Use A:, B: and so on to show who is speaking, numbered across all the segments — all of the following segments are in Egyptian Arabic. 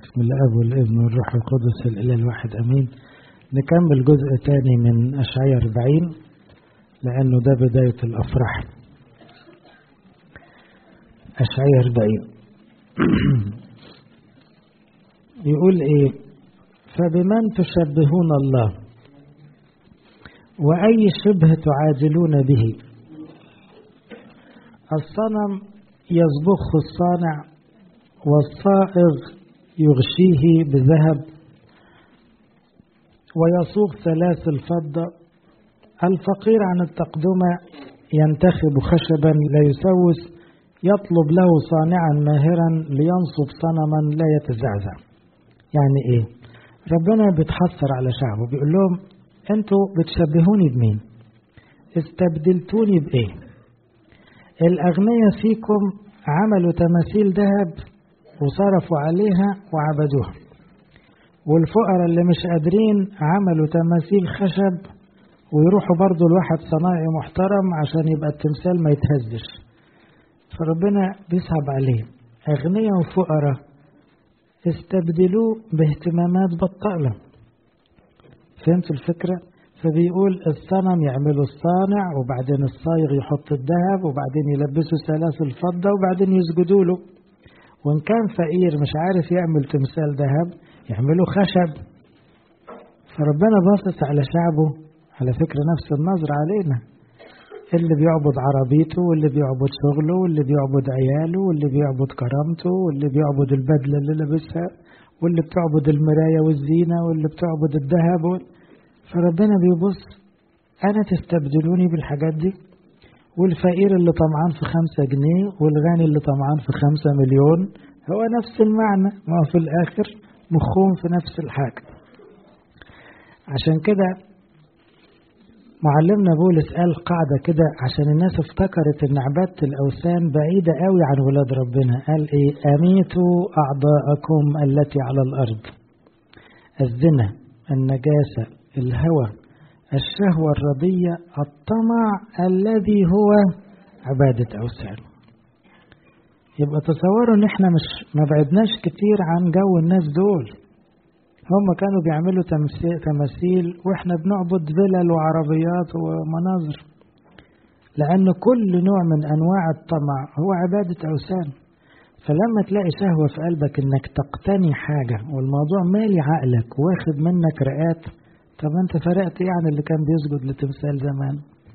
A: بسم الاب والابن والروح القدس الاله الواحد امين نكمل جزء تاني من اشعياء 40 لانه ده بدايه الافراح اشعياء 40 يقول ايه فبمن تشبهون الله واي شبه تعادلون به الصنم يصبخ الصانع والصائغ يغشيه بذهب ويصوغ ثلاث الفضة الفقير عن التقدمة ينتخب خشبا لا يسوس يطلب له صانعا ماهرا لينصب صنما لا يتزعزع يعني ايه ربنا بيتحسر على شعبه بيقول لهم انتوا بتشبهوني بمين استبدلتوني بايه الاغنياء فيكم عملوا تماثيل ذهب وصرفوا عليها وعبدوها والفقراء اللي مش قادرين عملوا تماثيل خشب ويروحوا برضو لواحد صنايعي محترم عشان يبقى التمثال ما يتهزش فربنا بيصعب عليه أغنياء وفقراء استبدلوه باهتمامات بطالة فهمتوا الفكرة؟ فبيقول الصنم يعملوا الصانع وبعدين الصايغ يحط الذهب وبعدين يلبسوا سلاسل الفضة وبعدين يسجدوا له وإن كان فقير مش عارف يعمل تمثال ذهب يعملوا خشب فربنا باصص على شعبه على فكرة نفس النظر علينا اللي بيعبد عربيته واللي بيعبد شغله واللي بيعبد عياله واللي بيعبد كرامته واللي بيعبد البدلة اللي لابسها واللي بتعبد المراية والزينة واللي بتعبد الذهب فربنا بيبص أنا تستبدلوني بالحاجات دي والفقير اللي طمعان في خمسة جنيه والغني اللي طمعان في خمسة مليون هو نفس المعنى ما هو في الآخر مخهم في نفس الحاجة عشان كده معلمنا بولس قال قاعدة كده عشان الناس افتكرت ان عبادة الأوثان بعيدة قوي عن ولاد ربنا قال ايه أميتوا أعضاءكم التي على الأرض الزنا النجاسة الهوى الشهوة الرضية الطمع الذي هو عبادة أوثان يبقى تصوروا ان احنا مش ما بعدناش كتير عن جو الناس دول هم كانوا بيعملوا تماثيل واحنا بنعبد فلل وعربيات ومناظر لأن كل نوع من أنواع الطمع هو عبادة أوثان فلما تلاقي شهوة في قلبك إنك تقتني حاجة والموضوع مالي عقلك واخد منك رئات طب أنت فرقت إيه عن اللي كان بيسجد لتمثال زمان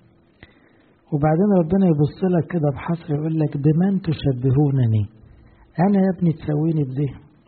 A: وبعدين ربنا يبص لك كده بحصر يقول لك بمن تشبهونني أنا يا ابني تسويني بده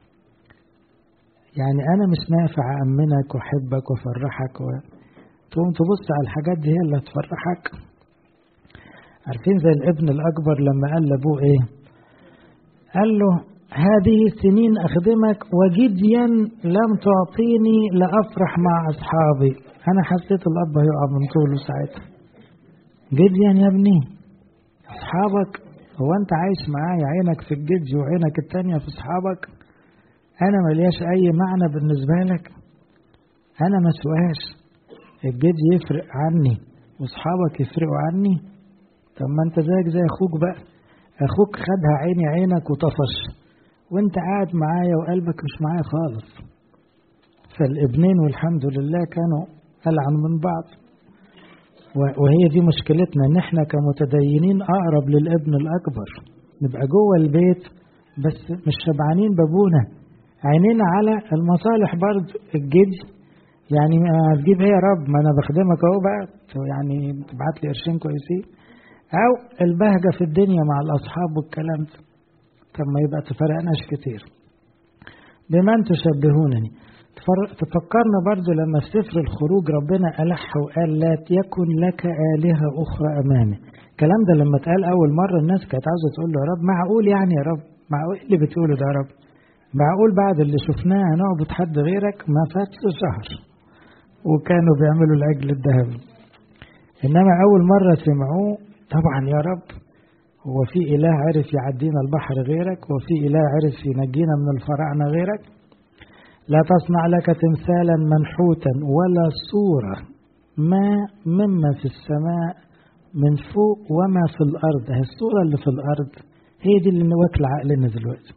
A: يعني أنا مش نافع أأمنك وأحبك وأفرحك و... تقوم تبص على الحاجات دي هي اللي هتفرحك عارفين زي الابن الأكبر لما قال لأبوه إيه قال له هذه سنين أخدمك وجديا لم تعطيني لأفرح مع أصحابي أنا حسيت الأب هيقع من طوله ساعتها جديا يا ابني أصحابك هو أنت عايش معايا عينك في الجدي وعينك التانية في أصحابك أنا ملياش أي معنى بالنسبة لك أنا مسواش الجد يفرق عني وأصحابك يفرقوا عني طب ما أنت زيك زي أخوك بقى أخوك خدها عيني عينك وطفش وأنت قاعد معايا وقلبك مش معايا خالص فالابنين والحمد لله كانوا ألعن من بعض وهي دي مشكلتنا ان احنا كمتدينين اقرب للابن الاكبر نبقى جوه البيت بس مش شبعانين بابونا عينينا على المصالح برضه الجد يعني هتجيب ايه يا رب ما انا بخدمك اهو بقى يعني تبعت لي قرشين كويسين او البهجه في الدنيا مع الاصحاب والكلام ده طب ما يبقى تفرقناش كتير بمن تشبهونني تفكرنا برضو لما في سفر الخروج ربنا ألح وقال لا يكن لك آلهة أخرى أمامي الكلام ده لما اتقال أول مرة الناس كانت عاوزة تقول له يا رب معقول يعني يا رب معقول اللي بتقوله ده يا رب معقول بعد اللي شفناه هنعبد حد غيرك ما فاتش شهر وكانوا بيعملوا العجل الذهبي إنما أول مرة سمعوه طبعا يا رب هو في إله عرف يعدينا البحر غيرك وفي إله عرف ينجينا من الفراعنة غيرك لا تصنع لك تمثالا منحوتا ولا صورة ما مما في السماء من فوق وما في الأرض هي الصورة اللي في الأرض هي دي اللي واكلة عقلنا دلوقتي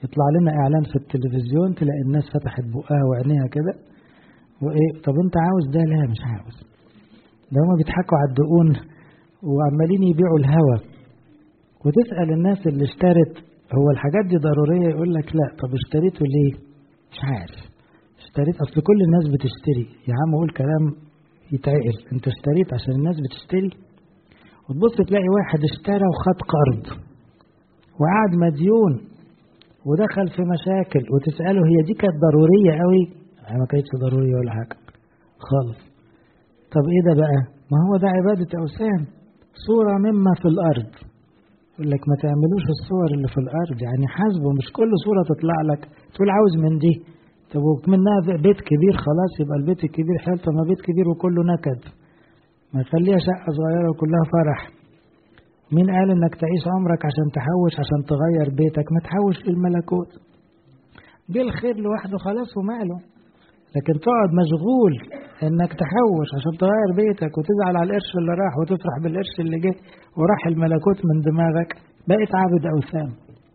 A: يطلع لنا إعلان في التلفزيون تلاقي الناس فتحت بقها وعينيها كده وإيه طب أنت عاوز ده لا مش عاوز ده هما بيضحكوا على الدقون وعمالين يبيعوا الهوى وتسأل الناس اللي اشترت هو الحاجات دي ضرورية يقول لك لا طب اشتريته ليه مش عارف اشتريت أصل كل الناس بتشتري يا عم قول كلام يتعقل انت اشتريت عشان الناس بتشتري وتبص تلاقي واحد اشترى وخد قرض وقعد مديون ودخل في مشاكل وتسأله هي دي كانت ضرورية قوي ما كانتش ضرورية ولا حاجة خالص طب ايه ده بقى ما هو ده عبادة أوثان صورة مما في الأرض يقول لك ما تعملوش الصور اللي في الأرض يعني حاسبه مش كل صورة تطلع لك تقول عاوز من دي طب ومنها بيت كبير خلاص يبقى البيت الكبير حلو طب ما بيت كبير وكله نكد ما يخليها شقة صغيرة وكلها فرح مين قال انك تعيش عمرك عشان تحوش عشان تغير بيتك ما تحوش للملكوت دي الخير لوحده خلاص وماله لكن تقعد مشغول انك تحوش عشان تغير بيتك وتزعل على القرش اللي راح وتفرح بالقرش اللي جه وراح الملكوت من دماغك بقيت عابد اوثان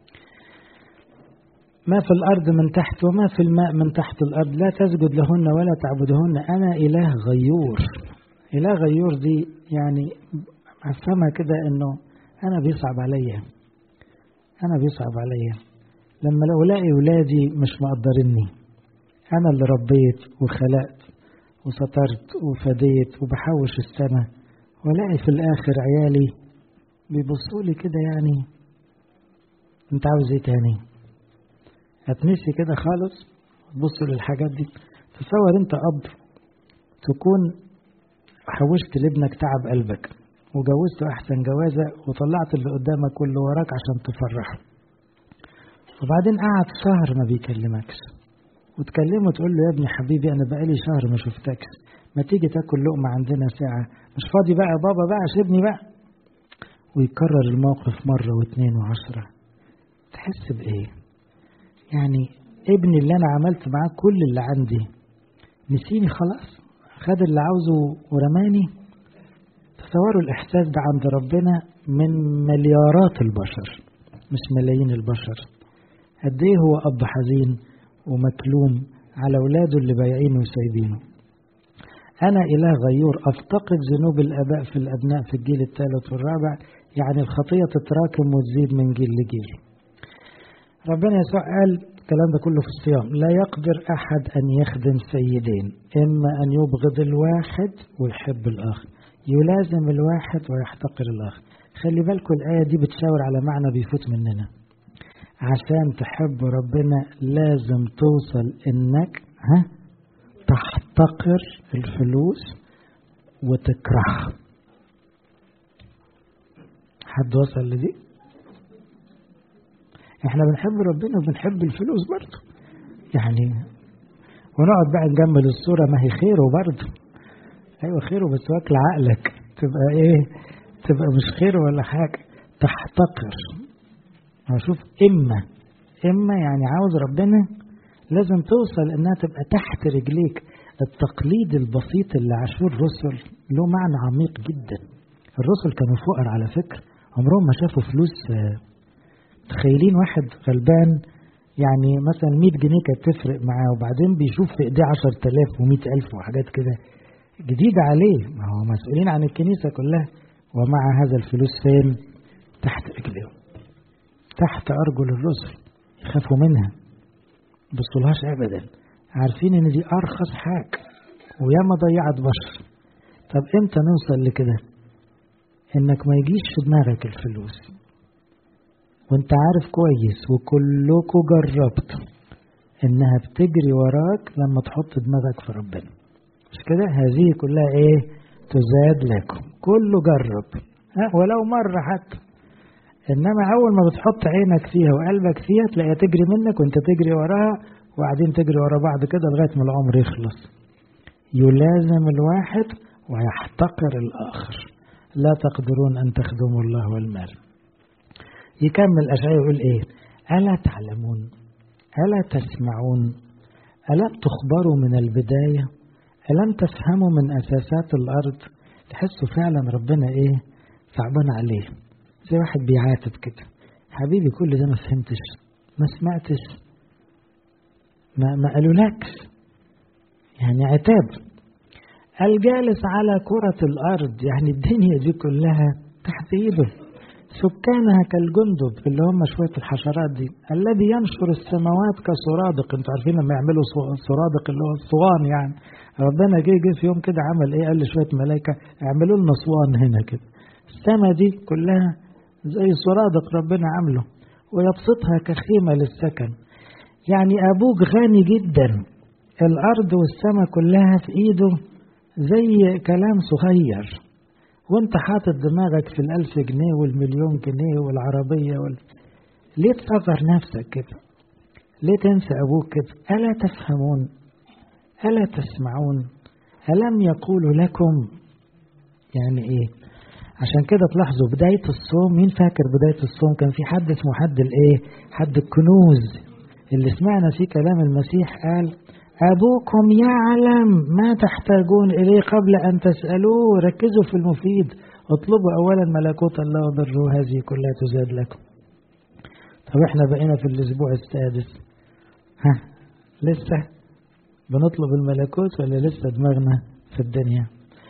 A: ما في الأرض من تحت وما في الماء من تحت الأرض لا تسجد لهن ولا تعبدهن أنا إله غيور إله غيور دي يعني أفهمها كده إنه أنا بيصعب عليا أنا بيصعب عليا لما لو الاقي ولادي مش مقدريني أنا اللي ربيت وخلقت وسترت وفديت وبحوش السما والاقي في الآخر عيالي بيبصوا لي كده يعني أنت عاوز إيه تاني؟ هتنسي كده خالص تبص للحاجات دي تصور انت اب تكون حوشت لابنك تعب قلبك وجوزته احسن جوازه وطلعت اللي قدامك واللي وراك عشان تفرحه وبعدين قعد شهر ما بيكلمكش وتكلمه تقول له يا ابني حبيبي انا بقالي شهر ما شفتكش ما تيجي تاكل لقمه عندنا ساعه مش فاضي بقى يا بابا بقى سيبني بقى ويكرر الموقف مره واثنين وعشره تحس بايه يعني ابني اللي انا عملت معاه كل اللي عندي نسيني خلاص خد اللي عاوزه ورماني تصوروا الاحساس ده عند ربنا من مليارات البشر مش ملايين البشر قد ايه هو اب حزين ومكلوم على اولاده اللي بايعينه وسايبينه انا اله غيور افتقد ذنوب الاباء في الابناء في الجيل الثالث والرابع يعني الخطيه تتراكم وتزيد من جيل لجيل ربنا يسوع قال الكلام ده كله في الصيام لا يقدر أحد أن يخدم سيدين إما أن يبغض الواحد ويحب الآخر يلازم الواحد ويحتقر الآخر خلي بالكم الآية دي بتشاور على معنى بيفوت مننا عشان تحب ربنا لازم توصل إنك ها تحتقر الفلوس وتكرهها حد وصل لدي؟ احنا بنحب ربنا وبنحب الفلوس برضه يعني ونقعد بقى نجمل الصورة ما هي خيره برضه ايوه خيره بس واكل عقلك تبقى ايه تبقى مش خير ولا حاجة تحتقر شوف اما اما يعني عاوز ربنا لازم توصل انها تبقى تحت رجليك التقليد البسيط اللي عاشوه الرسل له معنى عميق جدا الرسل كانوا فقر على فكرة عمرهم ما شافوا فلوس تخيلين واحد غلبان يعني مثلا 100 جنيه كانت تفرق معاه وبعدين بيشوف في ايديه 10000 و100000 وحاجات كده جديدة عليه ما هو مسؤولين عن الكنيسة كلها ومع هذا الفلوس فين؟ تحت رجليهم تحت أرجل الرسل يخافوا منها بصولهاش أبدا عارفين إن دي أرخص حاجة وياما ضيعت بشر طب إمتى نوصل لكده؟ إنك ما يجيش في دماغك الفلوس وانت عارف كويس وكلكم جربتوا انها بتجري وراك لما تحط دماغك في ربنا مش كده هذه كلها ايه تزاد لكم كله جرب ها ولو مرة حتى انما اول ما بتحط عينك فيها وقلبك فيها تلاقيها تجري منك وانت تجري وراها وبعدين تجري ورا بعض كده لغاية ما العمر يخلص يلازم الواحد ويحتقر الآخر لا تقدرون أن تخدموا الله والمال يكمل أشعياء يقول إيه ألا تعلمون ألا تسمعون ألم تخبروا من البداية ألم تفهموا من أساسات الأرض تحسوا فعلا ربنا إيه صعبان عليه زي واحد بيعاتب كده حبيبي كل ده ما فهمتش ما سمعتش ما, ما قالولكش يعني عتاب الجالس على كرة الأرض يعني الدنيا دي كلها تحت إيده سكانها كالجندب اللي هم شوية الحشرات دي الذي ينشر السماوات كسرادق انتوا عارفين لما يعملوا سرادق اللي هو الصوان يعني ربنا جه جه في يوم كده عمل ايه قال لشوية ملائكة اعملوا لنا صوان هنا كده السما دي كلها زي سرادق ربنا عامله ويبسطها كخيمة للسكن يعني أبوك غني جدا الأرض والسماء كلها في إيده زي كلام صغير وانت حاطط دماغك في الألف جنيه والمليون جنيه والعربية وال... ليه تصغر نفسك كده ليه تنسى أبوك كده ألا تفهمون ألا تسمعون ألم يقول لكم يعني إيه عشان كده تلاحظوا بداية الصوم مين فاكر بداية الصوم كان في حد اسمه حد الإيه حد الكنوز اللي سمعنا فيه كلام المسيح قال أبوكم يعلم ما تحتاجون إليه قبل أن تسألوه ركزوا في المفيد اطلبوا أولا ملكوت الله وبره هذه كلها تزاد لكم طب احنا بقينا في الأسبوع السادس ها لسه بنطلب الملكوت ولا لسه دماغنا في الدنيا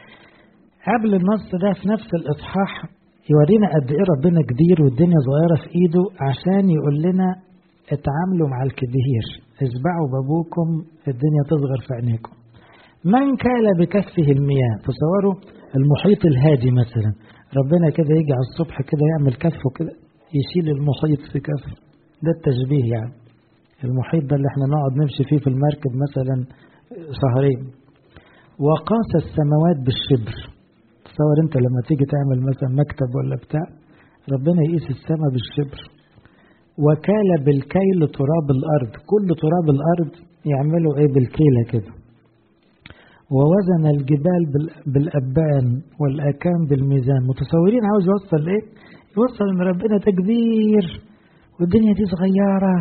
A: قبل النص ده في نفس الإصحاح يورينا قد إيه ربنا كبير والدنيا صغيرة في إيده عشان يقول لنا اتعاملوا مع الكبير اسبعوا بابوكم الدنيا تصغر في عينيكم من كال بكفه المياه تصوروا المحيط الهادي مثلا ربنا كده يجي على الصبح كده يعمل كفه كده يشيل المحيط في كفه ده التشبيه يعني المحيط ده اللي احنا نقعد نمشي فيه في المركب مثلا شهرين وقاس السماوات بالشبر تصور انت لما تيجي تعمل مثلا مكتب ولا بتاع ربنا يقيس السماء بالشبر وكال بالكيل تراب الأرض كل تراب الأرض يعملوا إيه بالكيلة كده ووزن الجبال بالأبان والأكام بالميزان متصورين عاوز يوصل إيه يوصل إن ربنا تكبير والدنيا دي صغيرة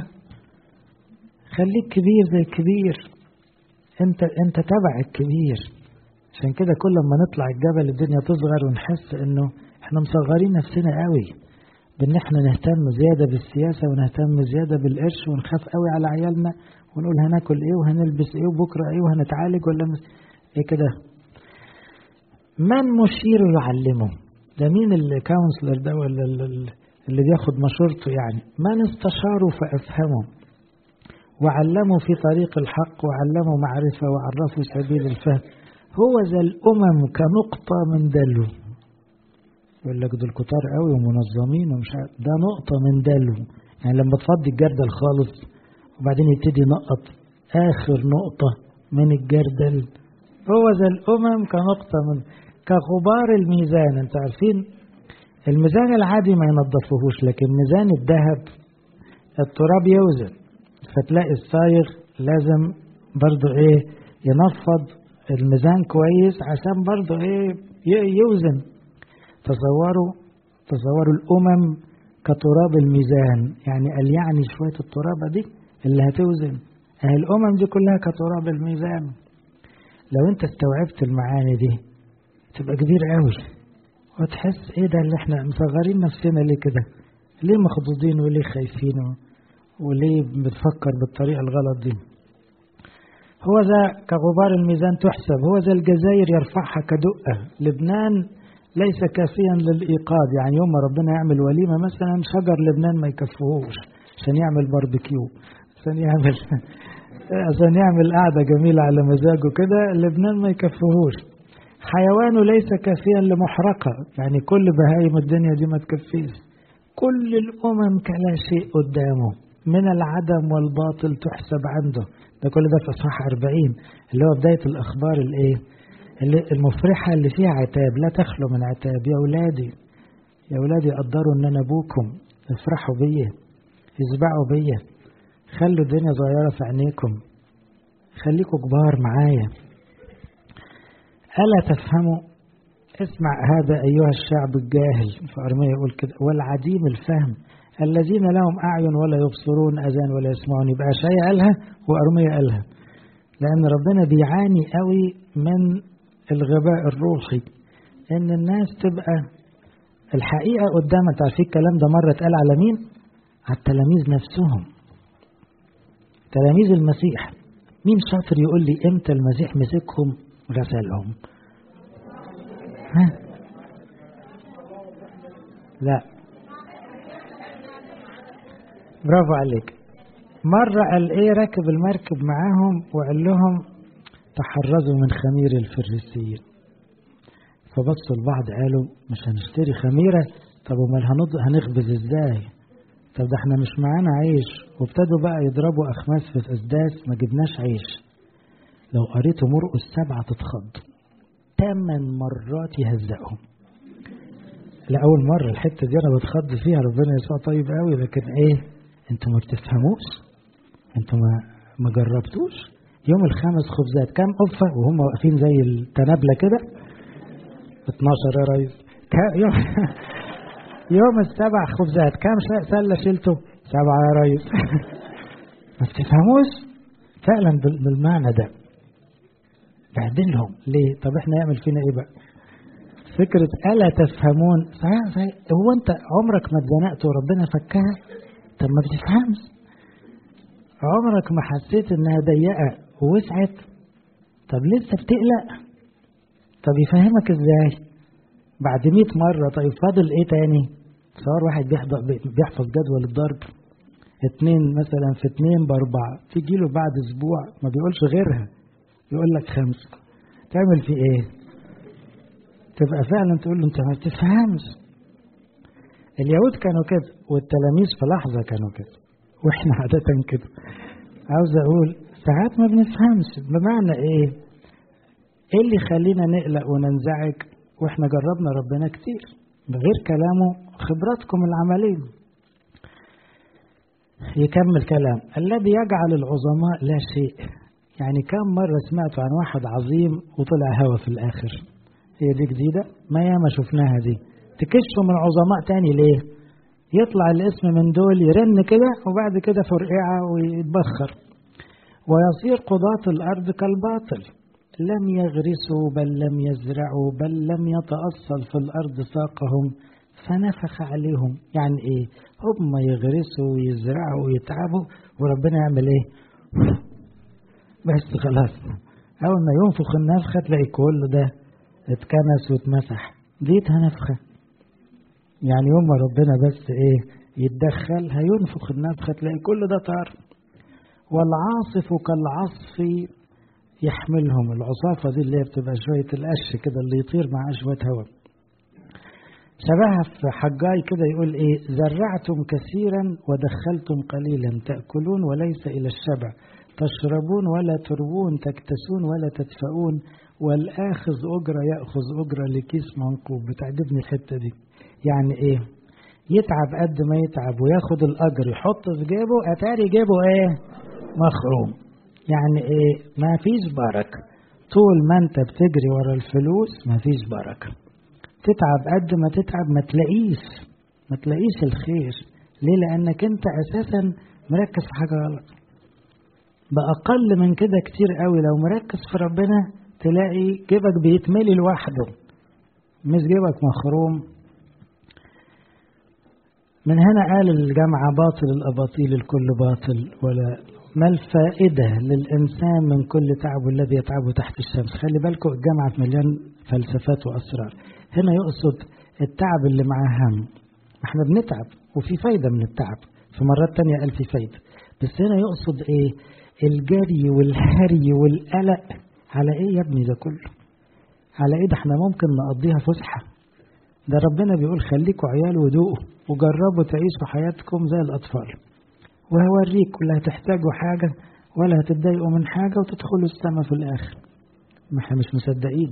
A: خليك كبير زي الكبير انت انت تبع الكبير عشان كده كل ما نطلع الجبل الدنيا تصغر ونحس انه احنا مصغرين نفسنا قوي بان احنا نهتم زياده بالسياسه ونهتم زياده بالقرش ونخاف قوي على عيالنا ونقول هناكل ايه وهنلبس ايه وبكره ايه وهنتعالج ولا مس... ايه كده من مشير يعلمه ده مين الكونسلر ده ولا اللي بياخد مشورته يعني من استشاروا فافهموا وعلموا في طريق الحق وعلموا معرفه وعرفوا سبيل الفهم هو ذا الامم كنقطه من دلو يقول لك دول كتار قوي ومنظمين ومش عارف ده نقطة من دلو يعني لما تفضي الجردل خالص وبعدين يبتدي ينقط آخر نقطة من الجردل هو ذا الأمم كنقطة من كغبار الميزان انتوا عارفين الميزان العادي ما ينظفوهوش لكن ميزان الذهب التراب يوزن فتلاقي الصايغ لازم برضو ايه ينفض الميزان كويس عشان برضو ايه يوزن تصوروا تصوروا الأمم كتراب الميزان يعني قال يعني شوية الترابة دي اللي هتوزن أهي الأمم دي كلها كتراب الميزان لو أنت استوعبت المعاني دي تبقى كبير قوي وتحس إيه ده اللي إحنا مصغرين نفسنا ليه كده ليه مخضوضين وليه خايفين وليه بتفكر بالطريقة الغلط دي هو ذا كغبار الميزان تحسب هو ذا الجزائر يرفعها كدقة لبنان ليس كافيا للإيقاظ يعني يوم ما ربنا يعمل وليمة مثلا شجر لبنان ما يكفوهوش عشان يعمل باربيكيو عشان يعمل عشان يعمل قعدة جميلة على مزاجه كده لبنان ما يكفوهوش حيوانه ليس كافيا لمحرقة يعني كل بهايم الدنيا دي ما تكفيش كل الأمم كلا شيء قدامه من العدم والباطل تحسب عنده ده كل ده في اصحاح 40 اللي هو بداية الأخبار الإيه المفرحة اللي فيها عتاب لا تخلو من عتاب يا أولادي يا أولادي قدروا إن أنا أبوكم افرحوا بيا اسبعوا بيا خلوا الدنيا صغيرة في عينيكم خليكوا كبار معايا ألا تفهموا اسمع هذا أيها الشعب الجاهل في أرمية يقول كده والعديم الفهم الذين لهم أعين ولا يبصرون أذان ولا يسمعون يبقى شيء قالها وأرمية قالها لأن ربنا بيعاني قوي من الغباء الروحي ان الناس تبقى الحقيقه قدامك عارفين الكلام ده مره اتقال على مين على التلاميذ نفسهم تلاميذ المسيح مين شاطر يقول لي امتى المسيح مسكهم غسلهم ها لا برافو عليك مرة قال ايه راكب المركب معاهم وقال لهم تحرزوا من خمير الفريسيين فبصوا لبعض قالوا مش هنشتري خميرة طب امال هنخبز ازاي طب ده احنا مش معانا عيش وابتدوا بقى يضربوا اخماس في الاسداس ما جبناش عيش لو قريتوا مرقس سبعة تتخضوا ثمان مرات يهزقهم لأول مرة الحتة دي أنا بتخض فيها ربنا يسوع طيب قوي لكن إيه أنتوا ما بتفهموش أنتوا ما ما جربتوش يوم الخمس خبزات كام قفة وهم واقفين زي التنابلة كده 12 يا ريس يوم يوم السبع خبزات كام سلة شلته سبعة يا ريس ما بتفهموش فعلا بالمعنى ده بهدلهم ليه طب احنا نعمل فينا ايه بقى فكرة ألا تفهمون صحيح صحيح هو أنت عمرك ما اتزنقت وربنا فكها طب ما بتفهمش عمرك ما حسيت إنها ضيقة ووسعت طب لسه بتقلق طب يفهمك إزاي بعد 100 مرة طيب فاضل إيه تاني صار واحد بيحفظ جدول الضرب اتنين مثلا في اتنين بأربعة تيجي له بعد أسبوع ما بيقولش غيرها يقول لك خمسة تعمل في إيه؟ تبقى فعلا تقول له انت ما بتفهمش اليهود كانوا كده والتلاميذ في لحظة كانوا كده واحنا عادة كده عاوز اقول ساعات ما بنفهمش بمعنى ايه ايه اللي يخلينا نقلق وننزعج واحنا جربنا ربنا كتير بغير كلامه خبراتكم العملية يكمل كلام الذي يجعل العظماء لا شيء يعني كم مرة سمعت عن واحد عظيم وطلع هوا في الآخر هي دي جديدة ما ياما شفناها دي تكشفوا من عظماء تاني ليه يطلع الاسم من دول يرن كده وبعد كده فرقعة ويتبخر ويصير قضاة الأرض كالباطل لم يغرسوا بل لم يزرعوا بل لم يتأصل في الأرض ساقهم فنفخ عليهم يعني ايه هم يغرسوا ويزرعوا ويتعبوا وربنا يعمل ايه بس خلاص اول ما ينفخ النفخه تلاقي كل ده اتكنس واتمسح ديتها نفخة يعني يوم ما ربنا بس ايه يتدخل هينفخ النفخة تلاقي كل ده طار والعاصف كالعصف يحملهم العصافة دي اللي هي بتبقى شوية القش كده اللي يطير مع شوية هواء شبهها في حجاي كده يقول ايه زرعتم كثيرا ودخلتم قليلا تأكلون وليس إلى الشبع تشربون ولا تروون تكتسون ولا تدفؤون والآخذ أجرة يأخذ أجرة لكيس منقوب بتعجبني الحتة دي يعني إيه يتعب قد ما يتعب وياخد الأجر يحط في جيبه أتاري جيبه إيه مخروم يعني إيه ما فيش بركة طول ما أنت بتجري ورا الفلوس ما فيش بركة تتعب قد ما تتعب ما تلاقيش ما تلاقيش الخير ليه لأنك أنت أساسا مركز في حاجة غلط بأقل من كده كتير قوي لو مركز في ربنا تلاقي جيبك بيتملي لوحده مش جيبك مخروم من هنا قال الجامعة باطل الأباطيل الكل باطل ولا ما الفائدة للإنسان من كل تعب الذي يتعبه تحت الشمس خلي بالكم الجامعة في مليان فلسفات وأسرار هنا يقصد التعب اللي معاه هم احنا بنتعب وفي فايدة من التعب في مرات تانية قال في فايدة بس هنا يقصد ايه الجري والهري والقلق على ايه يا ابني ده كله على ايه ده احنا ممكن نقضيها فسحة ده ربنا بيقول خليكوا عيال ودوقوا وجربوا تعيشوا حياتكم زي الأطفال وهوريك ولا هتحتاجوا حاجة ولا هتتضايقوا من حاجة وتدخلوا السما في الآخر ما احنا مش مصدقين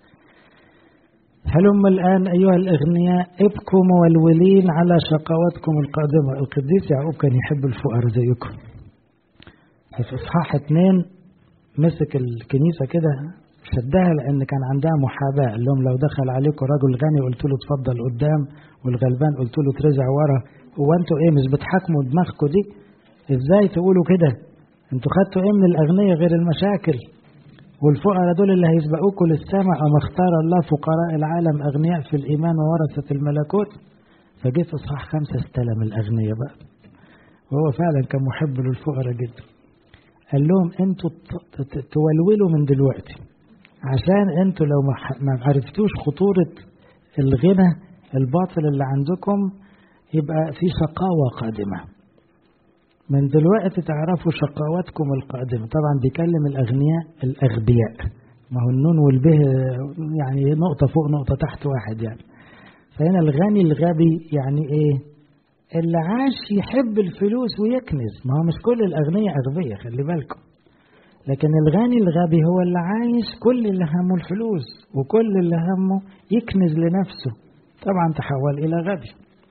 A: هلم الآن أيها الأغنياء ابكوا مولولين على شقواتكم القادمة القديس يعقوب كان يحب الفقراء زيكم في إصحاح اتنين مسك الكنيسة كده شدها لأن كان عندها محاباة قال لهم لو دخل عليكم رجل غني قلت له اتفضل قدام والغلبان قلت له ترجع ورا هو انتوا ايه مش بتحاكموا دماغكم دي ازاي تقولوا كده انتوا خدتوا ايه من الأغنياء غير المشاكل والفقراء دول اللي هيسبقوكوا للسماء أما اختار الله فقراء العالم أغنياء في الإيمان وورثة الملكوت فجه في إصحاح خمسة استلم الأغنياء بقى وهو فعلا كان محب للفقراء جدا قال لهم انتوا تولولوا من دلوقتي عشان انتوا لو ما عرفتوش خطورة الغنى الباطل اللي عندكم يبقى في شقاوة قادمة من دلوقتي تعرفوا شقاوتكم القادمة طبعا بيكلم الأغنياء الأغبياء ما هو النون والبه يعني نقطة فوق نقطة تحت واحد يعني فهنا الغني الغبي يعني ايه اللي عاش يحب الفلوس ويكنز ما هو مش كل الأغنياء أغبياء خلي بالكم لكن الغني الغبي هو اللي عايش كل اللي همه الفلوس وكل اللي همه يكنز لنفسه طبعا تحول إلى غبي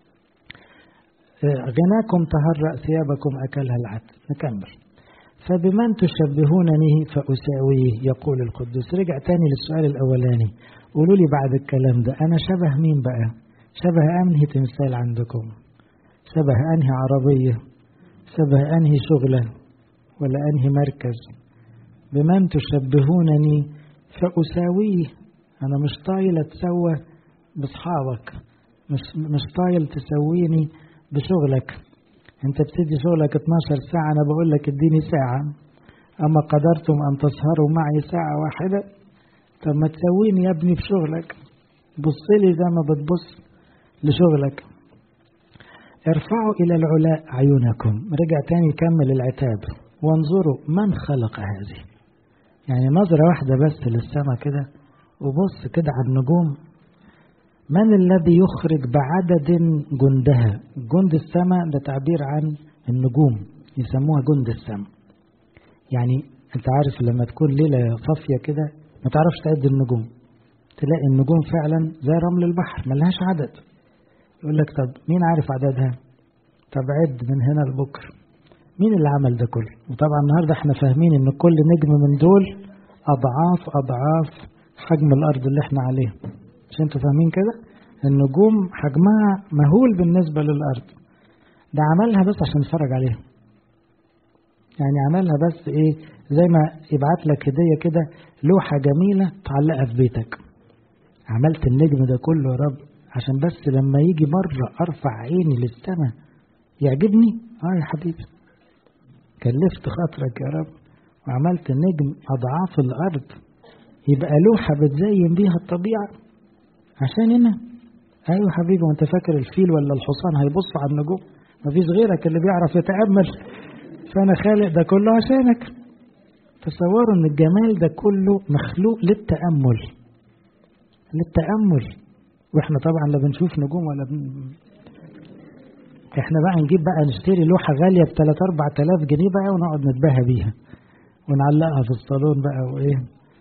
A: غناكم تهرأ ثيابكم أكلها العد نكمل فبمن تشبهونني فأساويه يقول القدوس رجع تاني للسؤال الأولاني قولوا لي بعد الكلام ده أنا شبه مين بقى شبه أنهي تمثال عندكم شبه أنهي عربية شبه أنهي شغلة ولا أنهي مركز بمن تشبهونني فأساويه أنا مش طايل أتسوى بأصحابك مش مش طايل تسويني بشغلك أنت بتدي شغلك 12 ساعة أنا بقول لك اديني ساعة أما قدرتم أن تسهروا معي ساعة واحدة طب ما تسويني يا ابني بشغلك بص لي زي ما بتبص لشغلك ارفعوا إلى العلاء عيونكم رجع تاني يكمل العتاب وانظروا من خلق هذه يعني نظرة واحدة بس للسماء كده وبص كده على النجوم من الذي يخرج بعدد جندها جند السماء ده تعبير عن النجوم يسموها جند السماء يعني انت عارف لما تكون ليلة صافية كده ما تعرفش تعد النجوم تلاقي النجوم فعلا زي رمل البحر ملهاش عدد يقول لك طب مين عارف عددها طب عد من هنا لبكره مين اللي عمل ده كله وطبعا النهاردة احنا فاهمين ان كل نجم من دول اضعاف اضعاف حجم الارض اللي احنا عليه مش انتوا فاهمين كده النجوم حجمها مهول بالنسبة للارض ده عملها بس عشان نتفرج عليها يعني عملها بس ايه زي ما يبعت لك هدية كده لوحة جميلة تعلقها في بيتك عملت النجم ده كله يا رب عشان بس لما يجي مرة ارفع عيني للسماء يعجبني اه يا حبيبي كلفت خاطرك يا رب وعملت نجم أضعاف الأرض يبقى لوحة بتزين بيها الطبيعة عشان هنا أيوة حبيبي وأنت فاكر الفيل ولا الحصان هيبص على النجوم مفيش غيرك اللي بيعرف يتأمل فأنا خالق ده كله عشانك تصوروا إن الجمال ده كله مخلوق للتأمل للتأمل وإحنا طبعا لا بنشوف نجوم ولا بن... احنا بقى نجيب بقى نشتري لوحة غالية ب 3 4000 جنيه بقى ونقعد نتباهى بيها ونعلقها في الصالون بقى وايه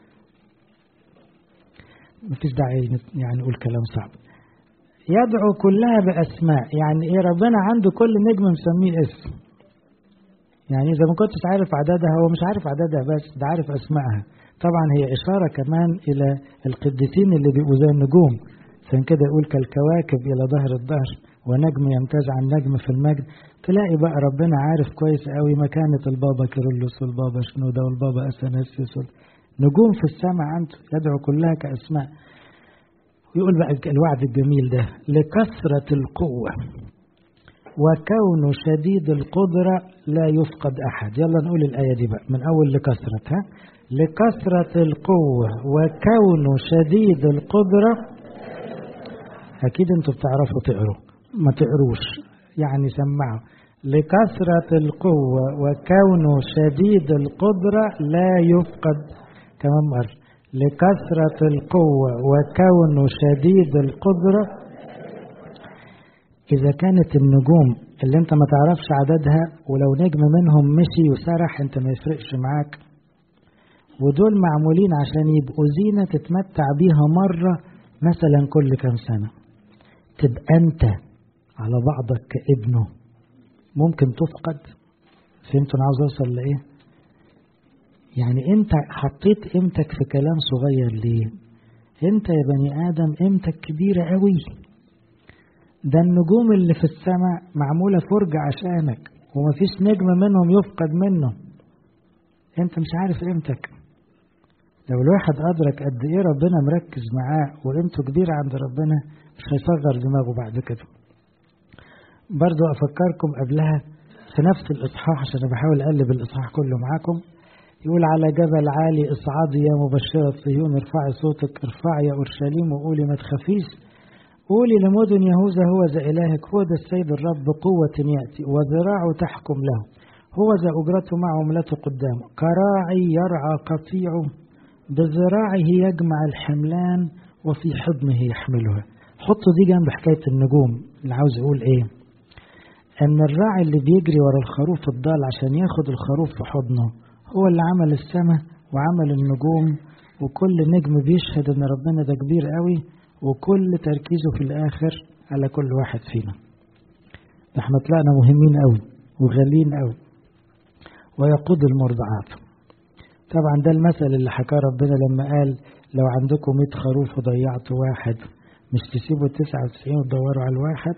A: مفيش داعي يعني نقول كلام صعب يدعو كلها بأسماء يعني ايه ربنا عنده كل نجم مسميه اسم يعني إذا ما كنتش عارف عددها هو مش عارف عددها بس ده عارف أسمائها طبعا هي إشارة كمان إلى القديسين اللي بيبقوا زي النجوم عشان كده يقول كالكواكب إلى ظهر الظهر ونجم يمتاز عن نجم في المجد تلاقي بقى ربنا عارف كويس قوي مكانة البابا كيرلس والبابا شنودة والبابا أثناسيوس نجوم في السماء عنده يدعو كلها كأسماء يقول بقى الوعد الجميل ده لكثرة القوة وكون شديد القدرة لا يفقد أحد يلا نقول الآية دي بقى من أول لكثرة ها لكثرة القوة وكون شديد القدرة أكيد أنتوا بتعرفوا تقروا ما تقروش يعني سمعوا لكثرة القوة وكون شديد القدرة لا يفقد كمان مرة لكثرة القوة وكون شديد القدرة إذا كانت النجوم اللي أنت ما تعرفش عددها ولو نجم منهم مشي وسرح أنت ما يفرقش معاك ودول معمولين عشان يبقوا زينة تتمتع بيها مرة مثلا كل كام سنة تبقى أنت على بعضك كابنه ممكن تفقد فهمتوا أنا عاوز أوصل لإيه؟ يعني أنت حطيت قيمتك في كلام صغير ليه؟ أنت يا بني آدم قيمتك كبيرة قوي ده النجوم اللي في السماء معمولة فرجة عشانك ومفيش نجم منهم يفقد منه أنت مش عارف قيمتك لو الواحد أدرك قد إيه ربنا مركز معاه وقيمته كبيرة عند ربنا مش هيصغر دماغه بعد كده برضو أفكركم قبلها في نفس الإصحاح عشان أنا بحاول أقلب الإصحاح كله معاكم يقول على جبل عالي اصعدي يا مبشرة صهيون ارفعي صوتك ارفعي يا أورشليم وقولي ما تخافيش قولي لمدن يهوذا هو ذا إلهك هو ذا السيد الرب بقوة يأتي وذراعه تحكم له هو ذا أجرته مع عملته قدامه كراعي يرعى قطيعه بذراعه يجمع الحملان وفي حضنه يحملها حطوا دي جنب حكاية النجوم اللي عاوز يقول ايه ان الراعي اللي بيجري ورا الخروف الضال عشان ياخد الخروف في حضنه هو اللي عمل السماء وعمل النجوم وكل نجم بيشهد ان ربنا ده كبير قوي وكل تركيزه في الاخر على كل واحد فينا احنا طلعنا مهمين قوي وغاليين قوي ويقود المرضعات طبعا ده المثل اللي حكاه ربنا لما قال لو عندكم 100 خروف وضيعتوا واحد مش تسيبوا 99 وتدوروا على الواحد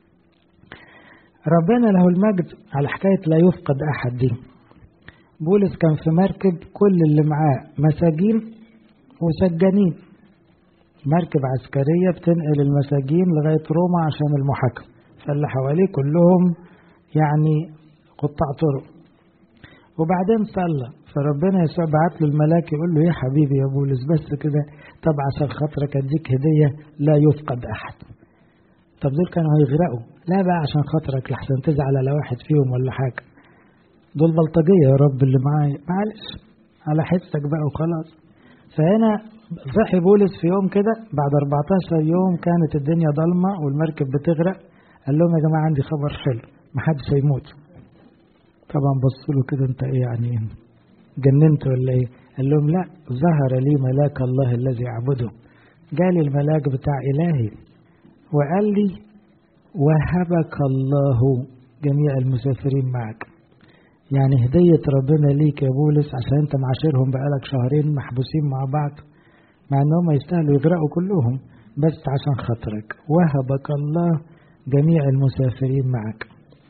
A: ربنا له المجد على حكاية لا يفقد أحد دي بولس كان في مركب كل اللي معاه مساجين وسجانين مركب عسكرية بتنقل المساجين لغاية روما عشان المحاكمة فاللي حواليه كلهم يعني قطاع طرق وبعدين صلى فربنا يسوع بعت له الملاك يقول له يا حبيبي يا بولس بس كده طب عشان خاطرك اديك هدية لا يفقد أحد طب دول كانوا هيغرقوا لا بقى عشان خاطرك لحسن تزعل على واحد فيهم ولا حاجة دول بلطجية يا رب اللي معايا معلش على حسك بقى وخلاص فهنا صحي بولس في يوم كده بعد 14 يوم كانت الدنيا ضلمة والمركب بتغرق قال لهم يا جماعة عندي خبر حلو محدش هيموت طبعا بصوا له كده انت ايه يعني جننت ولا ايه قال لهم لا ظهر لي ملاك الله الذي اعبده جالي الملاك بتاع الهي وقال لي وهبك الله جميع المسافرين معك يعني هدية ربنا ليك يا بولس عشان انت معاشرهم بقالك شهرين محبوسين مع بعض مع انهم يستاهلوا يغرقوا كلهم بس عشان خاطرك وهبك الله جميع المسافرين معك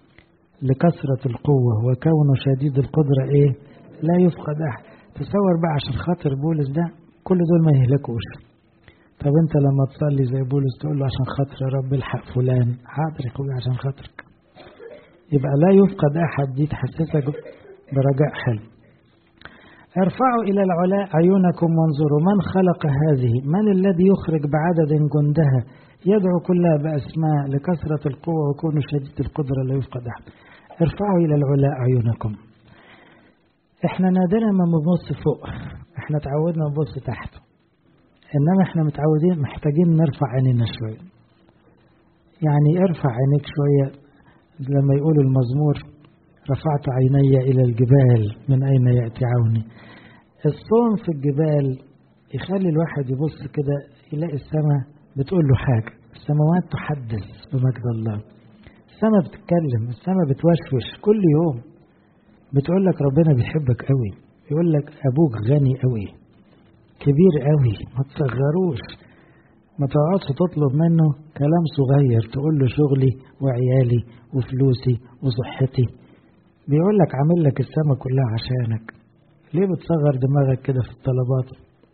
A: لكثرة القوة وكونه شديد القدرة ايه لا يفقد احد تصور بقى عشان خاطر بولس ده كل دول ما يهلكوش طب انت لما تصلي زي بولس تقول له عشان خاطر يا رب الحق فلان حاضر يا اخويا عشان خاطرك يبقى لا يفقد احد دي تحسسك برجاء حلو ارفعوا الى العلاء عيونكم وانظروا من خلق هذه من الذي يخرج بعدد جندها يدعو كلها باسماء لكثره القوه وكونوا شديد القدره لا يفقد احد ارفعوا الى العلاء عيونكم احنا نادرا ما بنبص فوق احنا تعودنا نبص تحت انما احنا متعودين محتاجين نرفع عينينا شويه يعني ارفع عينيك شويه لما يقول المزمور رفعت عيني الى الجبال من اين ياتي عوني الصوم في الجبال يخلي الواحد يبص كده يلاقي السماء بتقول له حاجه السماوات تحدث بمجد الله السماء بتتكلم السماء بتوشوش كل يوم بتقول لك ربنا بيحبك قوي يقول لك ابوك غني قوي كبير قوي ما تصغروش ما تقعدش تطلب منه كلام صغير تقول له شغلي وعيالي وفلوسي وصحتي بيقول لك عامل لك السما كلها عشانك ليه بتصغر دماغك كده في الطلبات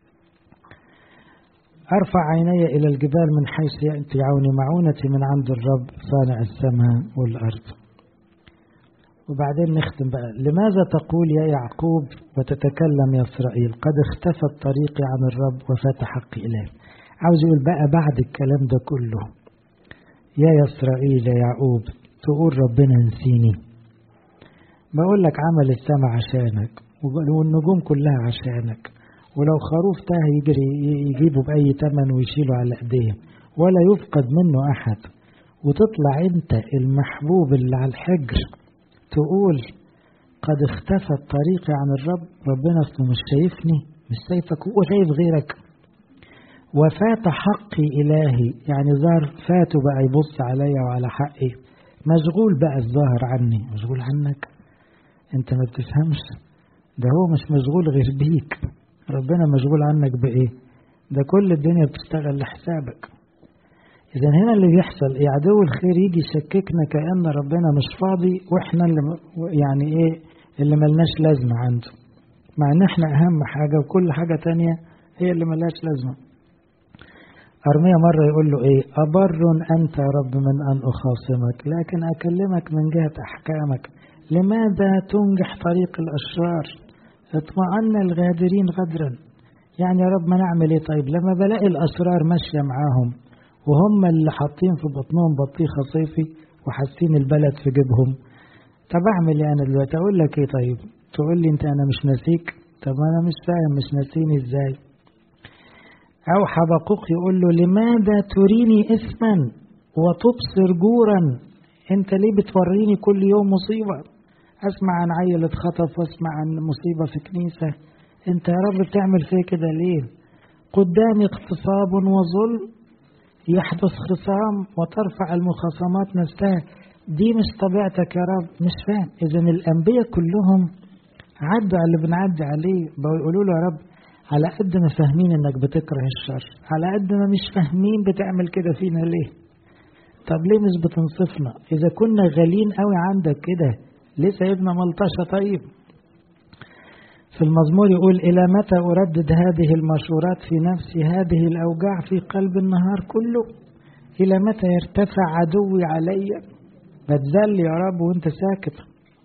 A: أرفع عيني إلى الجبال من حيث يأتي عوني معونتي من عند الرب صانع السماء والأرض وبعدين نختم بقى لماذا تقول يا يعقوب وتتكلم يا إسرائيل قد اختفت طريقي عن الرب وفات حقي إليه عاوز يقول بقى بعد الكلام ده كله يا يا إسرائيل يا يعقوب تقول ربنا نسيني بقول لك عمل السماء عشانك والنجوم كلها عشانك ولو خروف تاه يجري يجيبه بأي تمن ويشيله على ايديه ولا يفقد منه أحد وتطلع أنت المحبوب اللي على الحجر تقول قد اختفت طريقي عن الرب ربنا اصله مش شايفني مش شايفك هو شايف غيرك وفات حقي إلهي يعني ظهر فاته بقى يبص عليا وعلى حقي مشغول بقى الظاهر عني مشغول عنك انت ما بتفهمش ده هو مش مشغول غير بيك ربنا مشغول عنك بإيه ده كل الدنيا بتشتغل لحسابك إذا هنا اللي بيحصل إيه عدو الخير يجي يشككنا كأن ربنا مش فاضي وإحنا اللي يعني إيه اللي ملناش لازمة عنده مع إن إحنا أهم حاجة وكل حاجة تانية هي اللي ملهاش لازمة أرميا مرة يقول له إيه أبر أنت يا رب من أن أخاصمك لكن أكلمك من جهة أحكامك لماذا تنجح طريق الأشرار اطمأن الغادرين غدرا يعني يا رب ما نعمل ايه طيب لما بلاقي الأسرار ماشية معاهم وهم اللي حاطين في بطنهم بطيخة صيفي وحاسين البلد في جيبهم طب اعمل ايه انا دلوقتي اقول لك ايه طيب تقول لي انت انا مش ناسيك طب انا مش فاهم مش ناسيني ازاي او حبقوق يقول له لماذا تريني اسما وتبصر جورا انت ليه بتوريني كل يوم مصيبة اسمع عن عيل اتخطف واسمع عن مصيبة في كنيسة انت يا رب بتعمل فيه كده ليه قدامي اغتصاب وظلم يحدث خصام وترفع المخاصمات نفسها دي مش طبيعتك يا رب مش فاهم اذا الانبياء كلهم عدوا على اللي بنعدي عليه بيقولوا له يا رب على قد ما فاهمين انك بتكره الشر على قد ما مش فاهمين بتعمل كده فينا ليه طب ليه مش بتنصفنا اذا كنا غالين قوي عندك كده ليه سايبنا ملطشه طيب في المزمور يقول إلى متى أردد هذه المشورات في نفسي هذه الأوجاع في قلب النهار كله إلى متى يرتفع عدوي علي بتذل يا رب وانت ساكت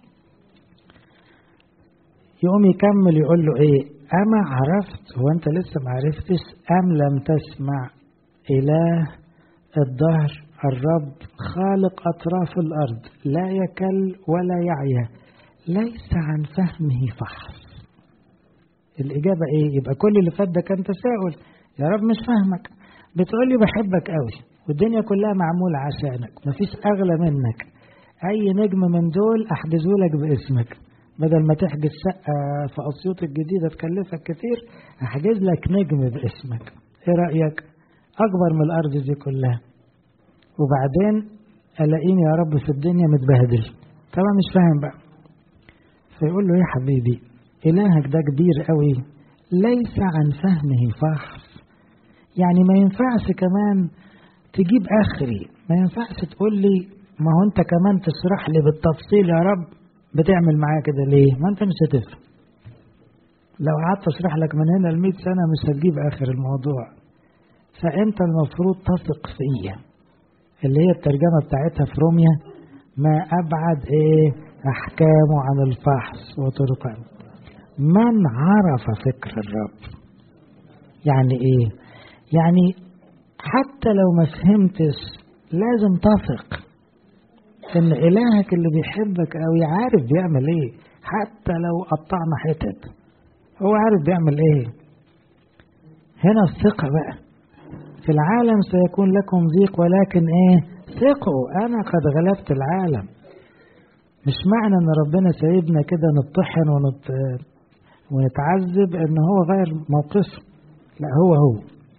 A: يقوم يكمل يقول له ايه اما عرفت هو انت لسه ما عرفتش ام لم تسمع اله الدهر الرب خالق اطراف الارض لا يكل ولا يعيا ليس عن فهمه فحص الإجابة إيه؟ يبقى كل اللي فات ده كان تساؤل يا رب مش فاهمك بتقولي بحبك قوي والدنيا كلها معمولة عشانك مفيش أغلى منك أي نجم من دول أحجزه لك باسمك بدل ما تحجز شقة في أسيوط الجديدة تكلفك كتير أحجز لك نجم باسمك إيه رأيك؟ أكبر من الأرض دي كلها وبعدين ألاقيني يا رب في الدنيا متبهدل طبعا مش فاهم بقى فيقول له يا حبيبي إلهك ده كبير قوي ليس عن فهمه فحص يعني ما ينفعش كمان تجيب آخري ما ينفعش تقول لي ما هو أنت كمان تشرح لي بالتفصيل يا رب بتعمل معايا كده ليه ما أنت مش هتفهم لو قعدت أشرح لك من هنا لمئة سنة مش هتجيب آخر الموضوع فأنت المفروض تثق فيا اللي هي الترجمة بتاعتها في روميا ما أبعد إيه أحكامه عن الفحص وطرقه من عرف فكر الرب يعني ايه يعني حتى لو ما فهمتش لازم تثق ان الهك اللي بيحبك او عارف بيعمل ايه حتى لو قطعنا حتت هو عارف بيعمل ايه هنا الثقة بقى في العالم سيكون لكم ضيق ولكن ايه ثقوا انا قد غلبت العالم مش معنى ان ربنا سايبنا كده نطحن ونت ونتعذب ان هو غير موقفه لا هو هو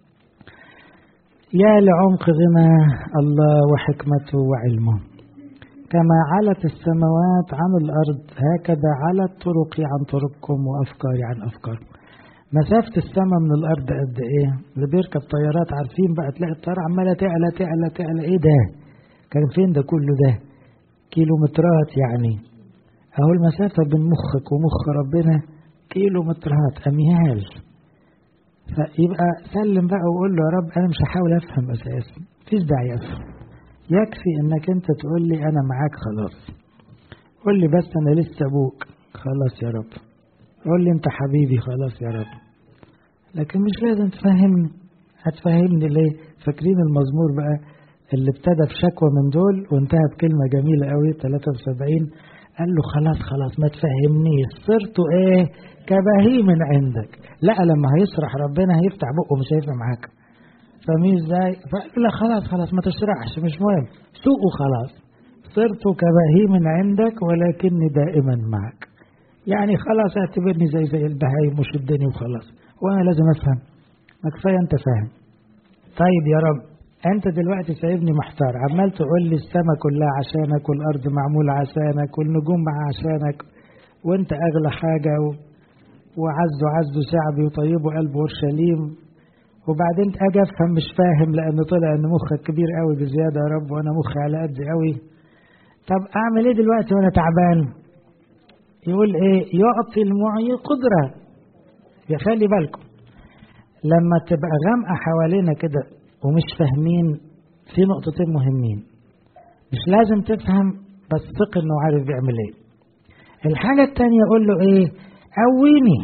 A: يا لعمق غنى الله وحكمته وعلمه كما علت السماوات عن الأرض هكذا علت طرقي عن طرقكم وأفكاري عن أفكاركم مسافة السماء من الأرض قد إيه؟ اللي بيركب طيارات عارفين بقى تلاقي الطيارة عمالة تعلى تعلى تعلى إيه ده؟ كان فين ده كله ده؟ كيلومترات يعني أهو المسافة بين مخك ومخ ربنا كيلومترات أميال فيبقى سلم بقى وقول له يا رب أنا مش هحاول أفهم أساسا مفيش داعي أفهم يكفي إنك أنت تقول لي أنا معاك خلاص قول لي بس أنا لسه أبوك خلاص يا رب قول لي أنت حبيبي خلاص يا رب لكن مش لازم تفهمني هتفهمني ليه فاكرين المزمور بقى اللي ابتدى بشكوى من دول وانتهى بكلمة جميلة قوي 73 قال له خلاص خلاص ما تفهمنيش صرت ايه كبهيم عندك لا لما هيسرح ربنا هيفتح بقه مش هيفهم معاك فاهمين ازاي فقال لا خلاص خلاص ما تشرحش مش مهم سوقه خلاص صرت كبهيم عندك ولكني دائما معك يعني خلاص اعتبرني زي زي البهايم وشدني وخلاص وانا لازم افهم ما كفايه انت فاهم طيب يا رب انت دلوقتي سايبني محتار عمال تقول لي السماء كلها عشانك والارض معموله عشانك والنجوم مع عشانك وانت اغلى حاجه و... وعز عز شعبي وطيبوا قلب اورشليم وبعدين اجي افهم مش فاهم لان طلع ان مخك كبير قوي بزياده يا رب وانا مخي على قد قوي طب اعمل ايه دلوقتي وانا تعبان يقول ايه يعطي المعي قدره يا خلي بالكم لما تبقى غامقه حوالينا كده ومش فاهمين في نقطتين مهمين مش لازم تفهم بس ثق انه عارف بيعمل ايه الحاجة التانية أقول له إيه قويني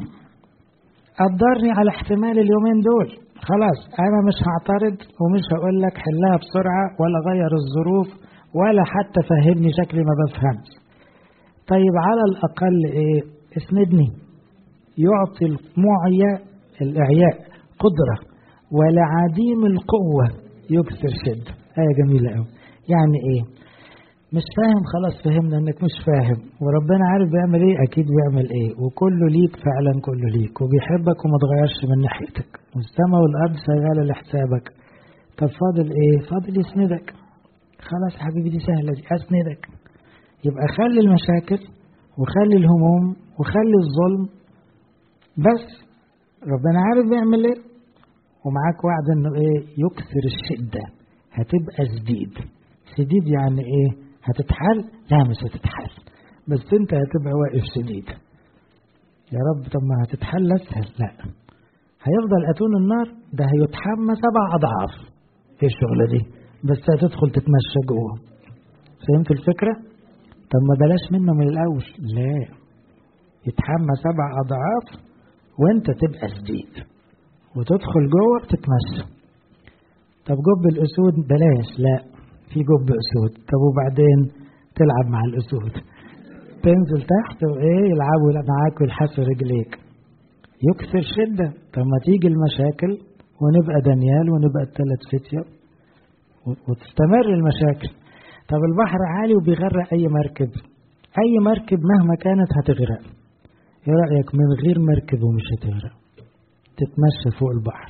A: قدرني على احتمال اليومين دول خلاص أنا مش هعترض ومش هقول لك حلها بسرعة ولا غير الظروف ولا حتى فهمني شكلي ما بفهمش طيب على الأقل إيه اسندني يعطي المعيا الإعياء قدرة ولعديم القوة يكثر شدة آية جميلة أوي يعني إيه مش فاهم خلاص فهمنا انك مش فاهم وربنا عارف بيعمل ايه اكيد بيعمل ايه وكله ليك فعلا كله ليك وبيحبك وما تغيرش من ناحيتك والسماء والارض شغاله لحسابك طب فاضل ايه فاضل يسندك خلاص حبيبي دي سهله دي اسندك يبقى خلي المشاكل وخلي الهموم وخلي الظلم بس ربنا عارف بيعمل ايه ومعاك وعد انه ايه يكثر الشده هتبقى شديد شديد يعني ايه هتتحل لا مش هتتحل بس انت هتبقى واقف شديد يا رب طب ما هتتحل اسهل لا هيفضل اتون النار ده هيتحمى سبع اضعاف ايه الشغلة دي بس هتدخل تتمشى جوه فهمت الفكرة طب ما بلاش منه من الاول لا يتحمى سبع اضعاف وانت تبقى شديد وتدخل جوه تتمشى طب جب الاسود بلاش لا في جب اسود طب وبعدين تلعب مع الاسود تنزل تحت وايه يلعبوا معاك ويلحسوا رجليك يكثر شدة طب ما تيجي المشاكل ونبقى دانيال ونبقى الثلاث فتية وتستمر المشاكل طب البحر عالي وبيغرق أي مركب أي مركب مهما كانت هتغرق ايه رأيك من غير مركب ومش هتغرق تتمشى فوق البحر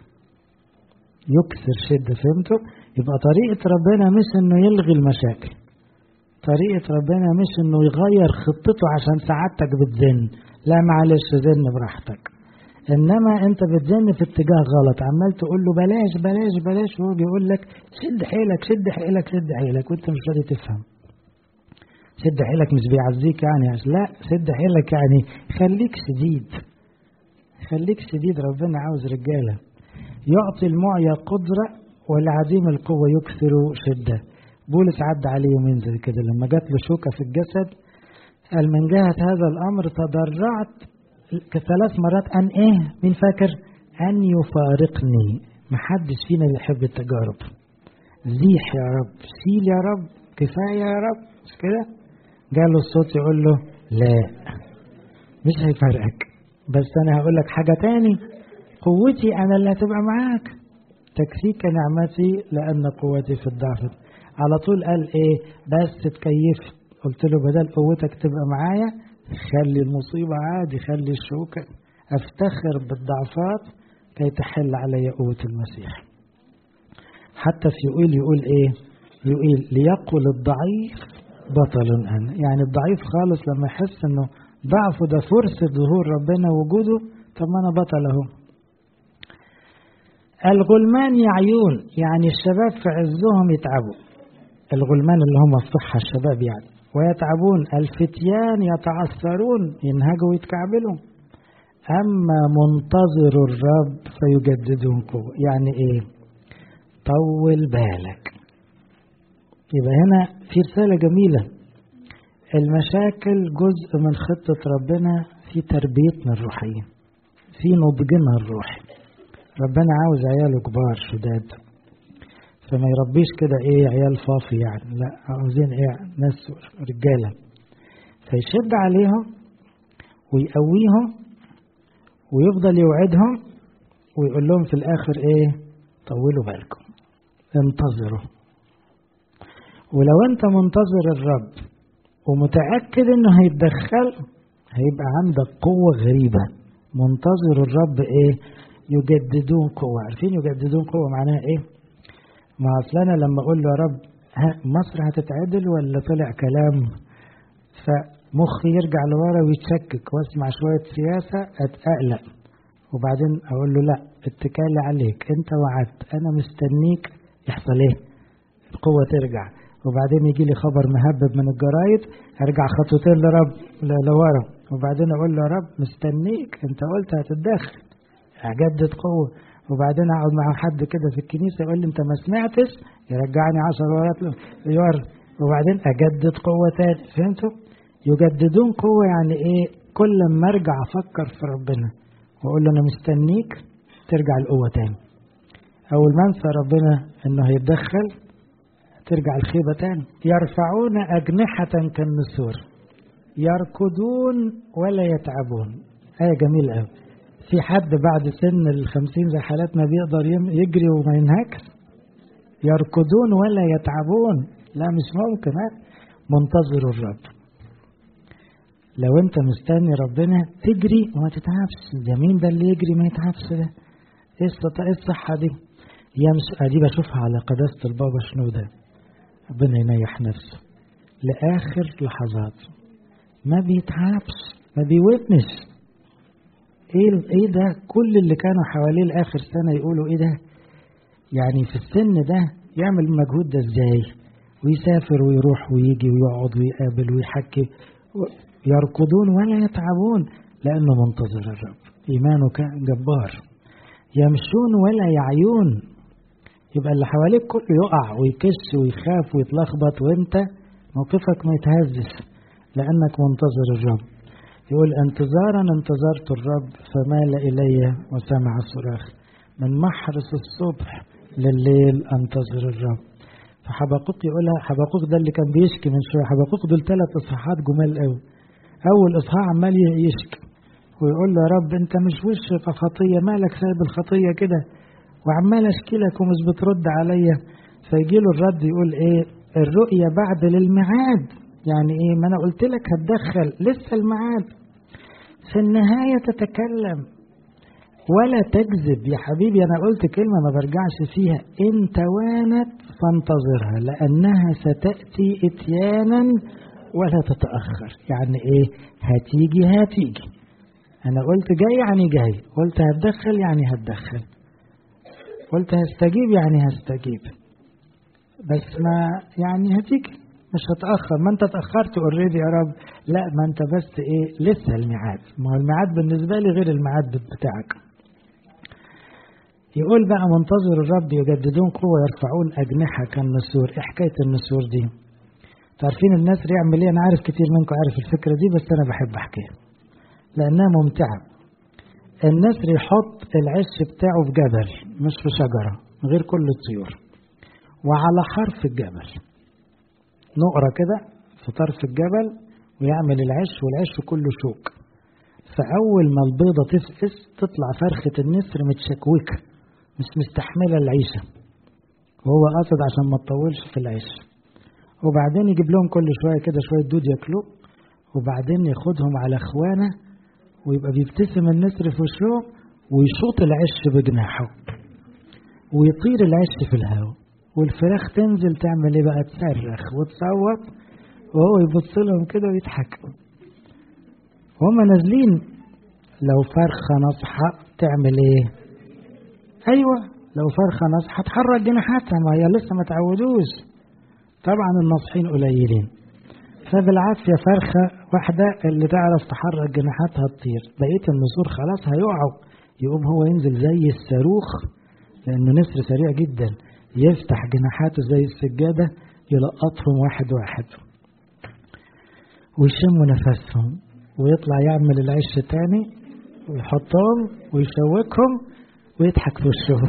A: يكثر شدة فهمتوا يبقى طريقة ربنا مش انه يلغي المشاكل طريقة ربنا مش انه يغير خطته عشان سعادتك بتزن لا معلش زن براحتك انما انت بتزن في اتجاه غلط عمال تقول له بلاش بلاش بلاش وهو بيقول لك شد حيلك شد حيلك شد حيلك وانت مش راضي تفهم شد حيلك مش بيعزيك يعني لا شد حيلك يعني خليك شديد خليك شديد ربنا عاوز رجاله يعطي المعيا قدرة والعديم القوة يكثر شدة بولس عدى عليه يومين زي كده لما جات له شوكة في الجسد قال من جهة هذا الأمر تضرعت ثلاث مرات أن إيه مين فاكر أن يفارقني محدش فينا بيحب التجارب زيح يا رب شيل يا رب كفاية يا رب مش كده جاله الصوت يقول له لا مش هيفرقك بس أنا هقول لك حاجة تاني قوتي أنا اللي هتبقى معاك تكفيك نعمتي لأن قوتي في الضعف على طول قال إيه بس تكيف قلت له بدل قوتك تبقى معايا خلي المصيبة عادي خلي الشوكة أفتخر بالضعفات كي تحل علي قوة المسيح حتى في يقول يقول إيه يقول ليقل الضعيف بطل أنا يعني الضعيف خالص لما يحس إنه ضعفه ده فرصة ظهور ربنا وجوده طب ما أنا بطل أهو الغلمان يعيون يعني الشباب في عزهم يتعبوا الغلمان اللي هم الصحة الشباب يعني ويتعبون الفتيان يتعثرون ينهجوا ويتكعبلوا أما منتظر الرب فيجددون قوة يعني إيه طول بالك يبقى هنا في رسالة جميلة المشاكل جزء من خطة ربنا في تربيتنا الروحية في نضجنا الروحي ربنا عاوز عياله كبار شداد فما يربيش كده ايه عيال فافي يعني لا عاوزين ايه ناس رجاله فيشد عليهم ويقويهم ويفضل يوعدهم ويقول لهم في الاخر ايه طولوا بالكم انتظروا ولو انت منتظر الرب ومتاكد انه هيتدخل هيبقى عندك قوه غريبه منتظر الرب ايه يجددون قوة عارفين يجددون قوة معناها ايه ما اصل انا لما اقول له يا رب ها مصر هتتعدل ولا طلع كلام فمخي يرجع لورا ويتشكك واسمع شوية سياسة اتقلق وبعدين اقول له لا اتكالي عليك انت وعدت انا مستنيك يحصل ايه القوة ترجع وبعدين يجي لي خبر مهبب من الجرايد ارجع خطوتين لرب لورا وبعدين اقول له يا رب مستنيك انت قلت هتتدخل اجدد قوه وبعدين اقعد مع حد كده في الكنيسه يقول لي انت ما سمعتش يرجعني عشر ورات لورا وبعدين اجدد قوه تاني فهمتوا؟ يجددون قوة يعني إيه كل ما أرجع أفكر في ربنا وأقول له أنا مستنيك ترجع القوة تاني أول ما أنسى ربنا إنه هيتدخل ترجع الخيبة تاني يرفعون أجنحة كالنسور يركضون ولا يتعبون آية جميلة أوي في حد بعد سن الخمسين زي حالاتنا بيقدر يجري وما ينهكش يركضون ولا يتعبون لا مش ممكن منتظر الرب لو انت مستني ربنا تجري وما تتعبش ده مين ده اللي يجري ما يتعبش ده ايه الصحة دي هي مش دي بشوفها على قداسة البابا شنو ده ربنا ينيح نفسه لآخر لحظات ما بيتعبش ما بيوتنش ايه ايه ده كل اللي كانوا حواليه لاخر سنه يقولوا ايه ده يعني في السن ده يعمل المجهود ده ازاي ويسافر ويروح ويجي ويقعد ويقابل ويحكي يركضون ولا يتعبون لانه منتظر الرب ايمانه جبار يمشون ولا يعيون يبقى اللي حواليك كله يقع ويكش ويخاف ويتلخبط وانت موقفك ما يتهزش لانك منتظر الرب يقول انتظارا انتظرت الرب فمال إلي وسمع صراخ من محرس الصبح لليل انتظر الرب فحبقوق يقولها حبقوق ده اللي كان بيشكي من شويه حبقوق دول ثلاث اصحاحات جمال قوي اول اصحاح عمال يشكي ويقول له يا رب انت مش وش في خطيه مالك سايب الخطيه كده وعمال اشكي لك ومش بترد عليا فيجي له الرد يقول ايه الرؤيه بعد للميعاد يعني ايه ما انا قلت لك هتدخل لسه الميعاد في النهاية تتكلم ولا تكذب يا حبيبي انا قلت كلمة ما برجعش فيها ان توانت فانتظرها لانها ستأتي اتيانا ولا تتأخر يعني ايه هتيجي هتيجي انا قلت جاي يعني جاي قلت هتدخل يعني هتدخل قلت هستجيب يعني هستجيب بس ما يعني هتيجي مش هتأخر ما انت اتأخرت اوريدي يا رب لا ما انت بس ايه لسه الميعاد ما هو الميعاد بالنسبة لي غير الميعاد بتاعك يقول بقى منتظر الرب يجددون قوة يرفعون أجنحة كالنسور إيه حكاية النسور دي تعرفين النسر يعمل ايه أنا عارف كتير منكم عارف الفكرة دي بس أنا بحب أحكيها لأنها ممتعة النسر يحط العش بتاعه في جبل مش في شجرة غير كل الطيور وعلى حرف الجبل نقرة كده في طرف الجبل ويعمل العش والعش كله شوك فأول ما البيضة تفقس تطلع فرخة النسر متشكوكة مش مستحملة العيشة وهو قاصد عشان ما تطولش في العيش وبعدين يجيب لهم كل شوية كده شوية دود ياكلوه وبعدين ياخدهم على اخوانه ويبقى بيبتسم النسر في وشهم ويشوط العش بجناحه ويطير العش في الهواء والفراخ تنزل تعمل ايه بقى تصرخ وتصوت وهو يبص لهم كده ويضحك وهم نازلين لو فرخة نصحة تعمل ايه ايوه لو فرخة نصحة تحرك جناحاتها ما هي لسه ما تعودوش طبعا الناصحين قليلين فبالعافية فرخة واحدة اللي تعرف تحرك جناحاتها تطير بقية النسور خلاص هيقعوا يقوم هو ينزل زي الصاروخ لأنه نسر سريع جدا يفتح جناحاته زي السجادة يلقطهم واحد واحد ويشموا نفسهم ويطلع يعمل العش تاني ويحطهم ويشوكهم ويضحك في وشهم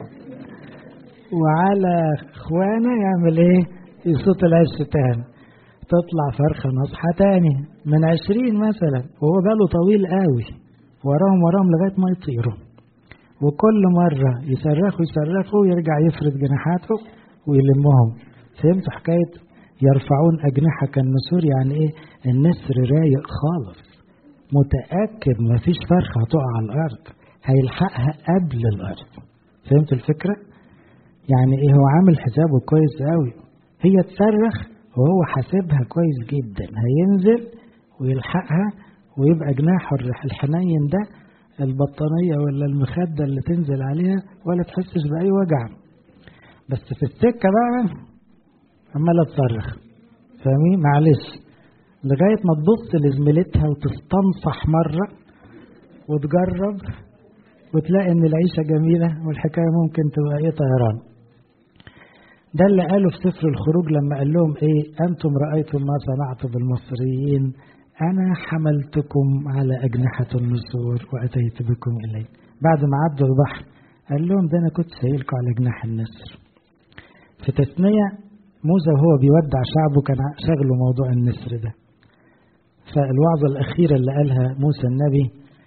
A: وعلى اخوانه يعمل ايه يصوت العش تاني تطلع فرخة نصحة تاني من عشرين مثلا وهو باله طويل قوي وراهم وراهم لغاية ما يطيروا وكل مرة يصرخوا يصرخوا ويرجع يفرد جناحاته ويلمهم فهمتوا حكاية يرفعون أجنحة كالنسور يعني إيه النسر رايق خالص متأكد مفيش فرخة هتقع على الأرض هيلحقها قبل الأرض فهمتوا الفكرة؟ يعني إيه هو عامل حسابه كويس قوي هي تصرخ وهو حاسبها كويس جدا هينزل ويلحقها ويبقى جناحه الحنين ده البطانية ولا المخدة اللي تنزل عليها ولا تحسش بأي وجع بس في السكة بقى عمالة تصرخ فاهمين معلش لغاية ما تبص لزميلتها وتستنصح مرة وتجرب وتلاقي ان العيشة جميلة والحكاية ممكن تبقى ايه طيران ده اللي قاله في سفر الخروج لما قال لهم ايه انتم رأيتم ما صنعت بالمصريين انا حملتكم على اجنحة النسور واتيت بكم الي بعد ما عدوا البحر قال لهم ده انا كنت سايلكم على جناح النسر في تثنية موسى وهو بيودع شعبه كان شغله موضوع النسر ده فالوعظة الأخيرة اللي قالها موسى النبي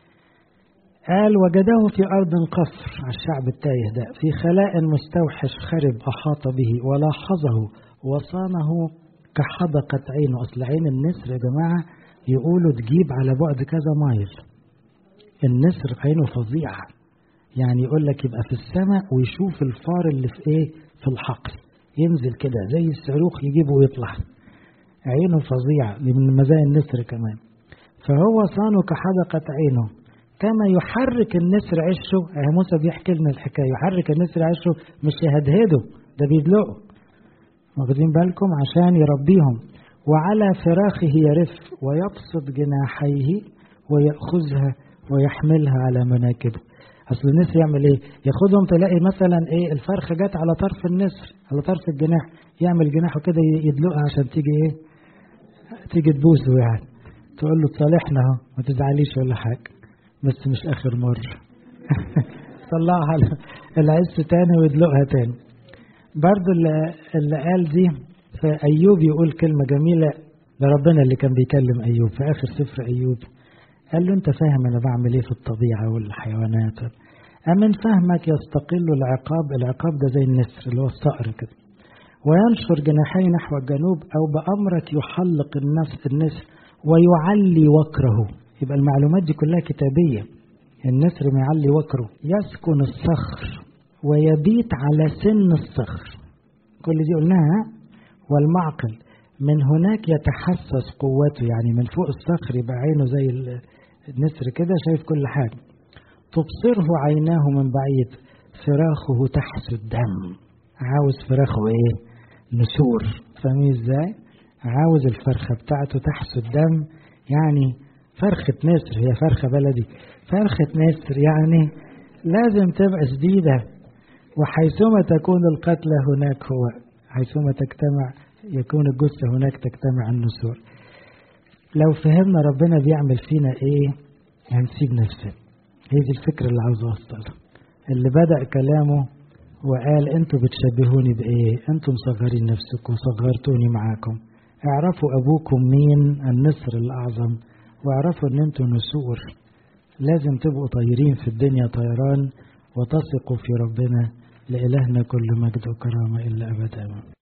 A: قال وجده في أرض قصر على الشعب التايه ده في خلاء مستوحش خرب أحاط به ولاحظه وصانه كحدقة عينه أصل عين النسر يا جماعة يقولوا تجيب على بعد كذا مايل النسر عينه فظيعة يعني يقول لك يبقى في السماء ويشوف الفار اللي في ايه في الحقل ينزل كده زي الصاروخ يجيبه ويطلع عينه فظيعة من مزايا النسر كمان فهو صانه كحدقة عينه كما يحرك النسر عشه اه موسى بيحكي لنا الحكاية يحرك النسر عشه مش يهدهده ده بيدلقه واخدين بالكم عشان يربيهم وعلى فراخه يرف ويبسط جناحيه ويأخذها ويحملها على مناكبه اصل النسر يعمل ايه ياخدهم تلاقي مثلا ايه الفرخه جت على طرف النسر على طرف الجناح يعمل جناحه كده يدلقها عشان تيجي ايه تيجي تبوسه يعني تقول له تصالحنا اهو ما تزعليش ولا حاجه بس مش اخر مره طلعها على العز تاني ويدلقها تاني برضو اللي, اللي قال دي فايوب يقول كلمه جميله ده ربنا اللي كان بيكلم ايوب في اخر سفر ايوب قال له انت فاهم انا بعمل ايه في الطبيعه والحيوانات أمن فهمك يستقل العقاب العقاب ده زي النسر اللي هو الصقر كده وينشر جناحيه نحو الجنوب أو بأمرك يحلق النفس النسر ويعلي وكره يبقى المعلومات دي كلها كتابية النسر معلي وكره يسكن الصخر ويبيت على سن الصخر كل دي قلناها والمعقل من هناك يتحسس قوته يعني من فوق الصخر يبقى عينه زي النسر كده شايف كل حاجة تبصره عيناه من بعيد فراخه تحس الدم عاوز فراخه ايه نسور فاهمين ازاي عاوز الفرخة بتاعته تحس الدم يعني فرخة نسر هي فرخة بلدي فرخة نسر يعني لازم تبقى شديدة وحيثما تكون القتلى هناك هو حيثما تجتمع يكون الجثة هناك تجتمع النسور لو فهمنا ربنا بيعمل فينا ايه هنسيب نفسنا هي دي الفكرة اللي عاوز اوصلها اللي بدأ كلامه وقال انتوا بتشبهوني بايه انتم مصغرين نفسكم صغرتوني معاكم اعرفوا ابوكم مين النسر الاعظم واعرفوا ان انتوا نسور لازم تبقوا طايرين في الدنيا طيران وتثقوا في ربنا لإلهنا كل مجد وكرامة إلا أبدا